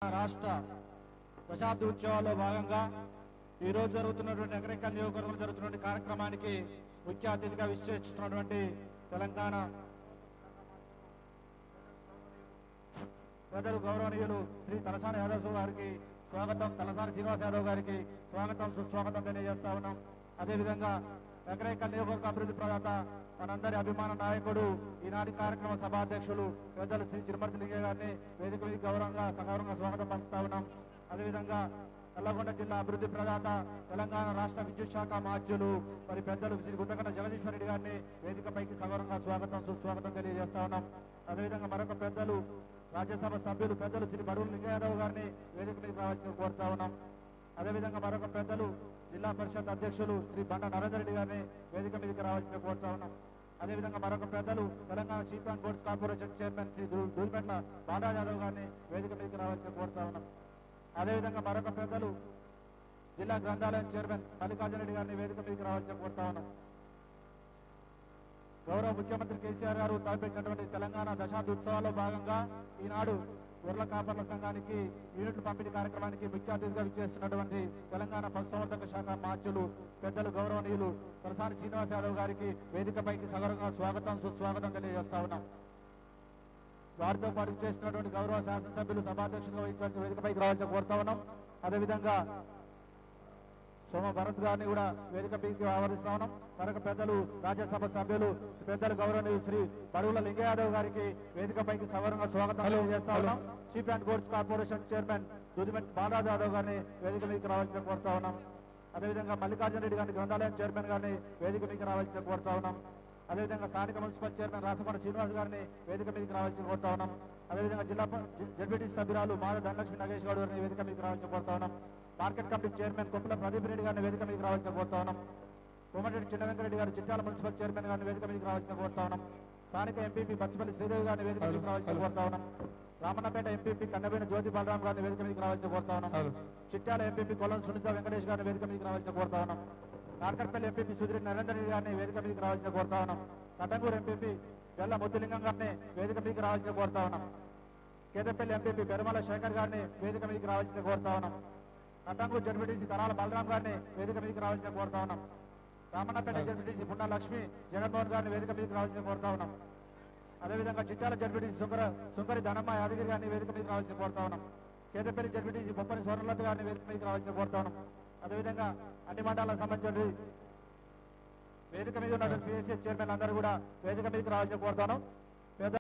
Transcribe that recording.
రాష్ట్ర దశాబ్ది ఉత్సవాల్లో భాగంగా ఈ రోజు జరుగుతున్నటువంటి ఎకరెక్కల్ నియోజకవర్గంలో జరుగుతున్నటువంటి కార్యక్రమానికి ముఖ్య అతిథిగా విశ్లేషిస్తున్నటువంటి తెలంగాణ ప్రజలు గౌరవనీయులు శ్రీ తలసాని యాదవ్ గారికి స్వాగతం తలసాని శ్రీనివాస్ యాదవ్ గారికి స్వాగతం సుస్వాగతం తెలియజేస్తా ఉన్నాం అదేవిధంగా ఎకరేకల్ నియోజకవర్గ అభివృద్ధి ప్రదాత మనందరి అభిమాన నాయకుడు ఈనాటి కార్యక్రమ సభాధ్యక్షులు పెద్దలు శ్రీ చిరుమర్తి లింగయ్య గారిని వేదిక మీద గౌరవంగా సగౌరవంగా స్వాగతం పలుకుతా ఉన్నాం అదేవిధంగా నల్లగొండ జిల్లా అభివృద్ధి ప్రదాత తెలంగాణ రాష్ట్ర విద్యుత్ శాఖ మాధ్యులు మరి పెద్దలు శ్రీ గుంతకండ జగదీశ్వర రెడ్డి గారిని వేదికపైకి సగౌరవంగా స్వాగతం సుస్వాగతం తెలియజేస్తా ఉన్నాం అదేవిధంగా మరొక పెద్దలు రాజ్యసభ సభ్యులు పెద్దలు శ్రీ బడుగు లింగయాదవ్ గారిని వేదిక మీద రావాల్సిన కోరుతా ఉన్నాం అదేవిధంగా మరొక పెద్దలు జిల్లా పరిషత్ అధ్యక్షులు శ్రీ బండ నరేందర్ రెడ్డి గారిని వేదిక మీదకి రావాల్సిన కోరుతా ఉన్నాం అదేవిధంగా మరొక పెద్దలు Telangana sheep and boards corporation chairman Shri దూ- దూరిపెట్ల బాలరాజ్ యాదవ్ గారిని వేదిక మీదకి రావాల్సిన కోరుతా ఉన్నాం అదేవిధంగా మరొక పెద్దలు జిల్లా గ్రంథాలయం చైర్మన్ మల్లికార్జున రెడ్డి గారిని వేదిక మీదకి రావాల్సిన కోరుతా ఉన్నాం గౌరవ ముఖ్యమంత్రి కేసీఆర్ గారు తలపెట్టినటువంటి తెలంగాణ దశాబ్ది ఉత్సవాల్లో భాగంగా ఈనాడు గొర్రెల కాపర్ల సంఘానికి యూనిట్లు పంపిణీ కార్యక్రమానికి ముఖ్య అతిథిగా విచ్చేస్తున్నటువంటి తెలంగాణ పశుసంవర్ధక శాఖ మార్చులు పెద్దలు గౌరవనీయులు తలసాని శ్రీనివాస్ యాదవ్ గారికి వేదికపైకి సగరంగా స్వాగతం సుస్వాగతం తెలియజేస్తా ఉన్నాం వారితో పాటు చేసినటువంటి గౌరవ శాసనసభ్యులు సభాధ్యక్షులుగా వహించాల్సిన వేదికపైకి రావాల్సిన కోరుతా ఉన్నాం అదేవిధంగా సోమ భరత్ గారిని కూడా వేదిక పైకి ఆహ్వానిస్తా ఉన్నాం మరొక పెద్దలు రాజ్యసభ సభ్యులు పెద్దలు గౌరవనీయులు శ్రీ పడుగుల లింగయాదవ్ గారికి వేదికపైకి సవరంగా స్వాగతం తెలియజేస్తా ఉన్నాం chief and boards corporation chairman Dudimet Balraj Yadav గారిని వేదిక మీదకి రావాల్సిన కోరుతా ఉన్నాం అదేవిధంగా మల్లికార్జున రెడ్డి గారిని గ్రంథాలయం చైర్మన్ గారిని వేదిక మీదకి రావాల్సిన కోరుతా ఉన్నాం అదేవిధంగా స్థానిక మున్సిపల్ చైర్మన్ రాసపాటి శ్రీనివాస్ గారిని వేదిక మీదకి రావాల్సిన కోరుతా ఉన్నాం అదేవిధంగా జిల్లా జడ్పీటీ సభ్యురాలు మాద ధనలక్ష్మి నగేష్ గౌడ్ గారిని వేదిక మీదకి రావాల్సిన కోరుతా ఉన్నాం market committee chairman Koppula Pradeep Reddy గారిని వేదిక మీదకి రావాల్సిన కోరుతా ఉన్నాం కోమటిరెడ్డి చిన్న వెంకరెడ్డి గారు చిట్టాల మున్సిపల్ చైర్మన్ గారిని వేదిక మీదకి రావాల్సిన కోరుతా ఉన్నాం స్థానిక ఎంపీపీ బచ్చిపల్లి శ్రీదేవి గారిని వేదిక మీదకి రావాల్సిన కోరుతా ఉన్నాం రామన్నపేట ఎంపీపీ కన్నబేన జ్యోతి బలరాం గారిని వేదిక మీదకి రావాల్సిన కోరుతా ఉన్నాం చిట్యాల ఎంపీపీ కొలం సునీత వెంకటేష్ గారిని వేదిక మీదకి రావాల్సిన కోరుతా ఉన్నాం నార్కట్పల్లి ఎంపీపీ సుధీర్ నరేందర్ రెడ్డి గారిని వేదిక మీదకి రావాల్సిన కోరుతా ఉన్నాం కటంగూరు ఎంపీపీ జల్ల ముద్దులింగం గారిని వేదిక మీదకి రావాల్సిన కోరుతా ఉన్నాం కేదపల్లి ఎంపీపీ పెరుమల శేఖర్ గారిని వేదిక మీదకి రావాల్సిన కోరుతా ఉన్నాం కటంగూరు జడ్పీటీసీ తరాల బలరాం గారిని వేదిక మీదకి రావాల్సిన కోరుతా ఉన్నాం రామన్నపేట జడ్పీటీసీ పున్నా లక్ష్మి జగన్మోహన్ గారిని వేదిక మీదకి రావాల్సిన కోరుతా ఉన్నాం అదేవిధంగా చిట్టాల జడ్పీటీసీ సుంకర సుంకరి ధనమ్మ యాదగిరి గారిని వేదిక మీదకి రావాల్సిన కోరుతా ఉన్నాం కేదపల్లి జడ్పీటీసీ బొప్పని స్వర్ణలత గారిని వేదిక మీదకి రావాల్సిన కోరుతా ఉన్నాం అదేవిధంగా అన్ని మండలాలకు సంబంధించిన వేదిక మీద ఉన్నటువంటి పిఎస్సీ చైర్మన్ అందరూ కూడా వేదిక మీదకి రావాల్సిన కోరుతాను